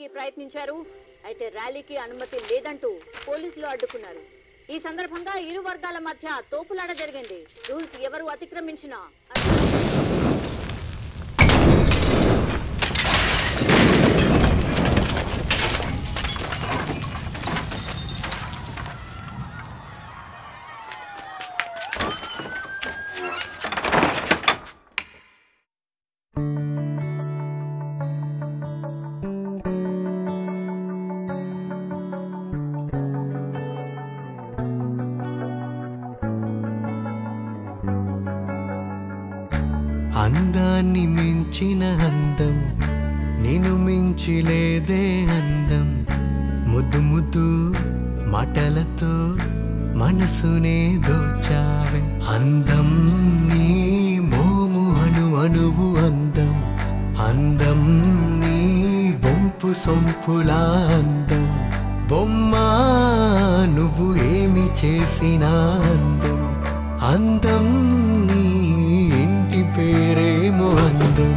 ర్యాలీకి ప్రయత్నించారు అయితే ర్యాలీకి అనుమతి లేదంటూ పోలీసులు అడ్డుకున్నారు ఈ సందర్భంగా ఇరు వర్గాల మధ్య తోపులాట జరిగింది రూల్స్ ఎవరు అతిక్రమించినా అందాన్ని మించిన అందం నేను మించి లేదే అందం ముద్దు ముద్దు మాటలతో మనసునే దోచావే అందం నీ మోము అను అణువు అందం అందం నీ వంపు సొంపులా అందం బొమ్మ నువ్వు ఏమి చేసినా అందం అందం నీ ఇంటి పేరేమో అందం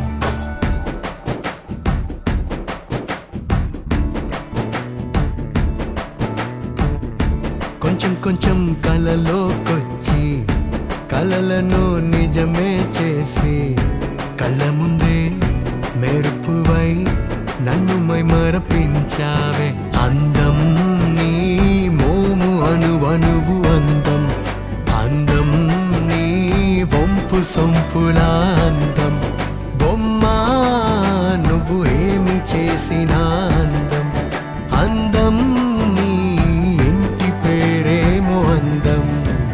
కొంచెం కొంచెం కలలోకొచ్చి కలలను నిజమే చేసి కళ్ళ ముందే మెరుపువై నన్ను మై మరపించావే అందం నీ మోము అను అణువు అందం అందం నీ వంపు సొంపులా అందం బొమ్మ నువ్వు ఏమి చేసినా అందం అందం నీ ఇంటి పేరేమో అందం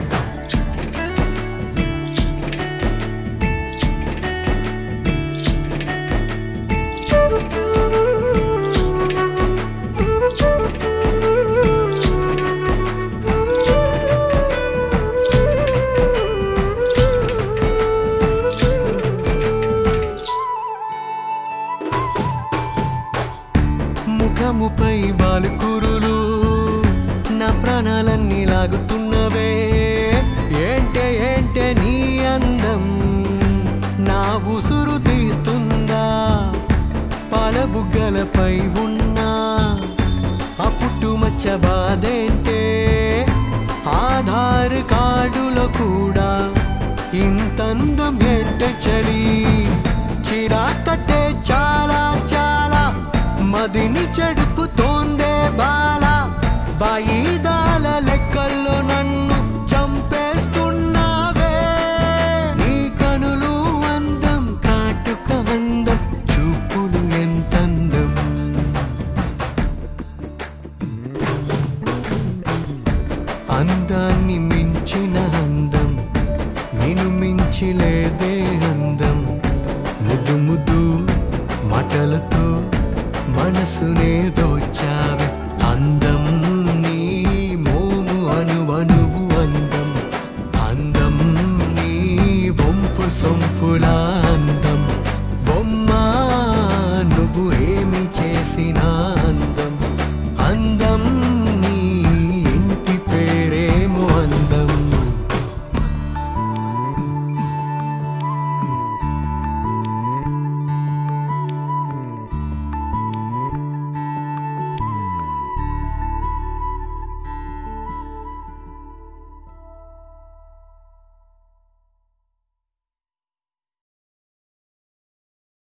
ముఖముపై వాలుకురులు నా ప్రాణాలన్నీ లాగుతున్నవే ఏంటే ఏంటే నీ అందం నా ఉసురు తీస్తుందా పాల బుగ్గలపై ఉన్నా ఆ పుట్టుమచ్చ బాధేంటే ఆధార్ కార్డులో కూడా ఇంతందం ఏంటే చలి చిరాకట్టే చాలా చాలా మదిని చెడుపుతోందే బాల వాయిదాల లెక్కల్లో నన్ను చంపేస్తున్నావే నీ కనులు అందం కాటుక అందం చూపులు ఎంతందం అందాన్ని మించిన అందం నేను మించి లేదే అందం ముద్దు ముద్దు మాటలతో మనసునే దోచావే అందం నీ మోము అను అణువు అందం అందం నీ వంపు సొంపులా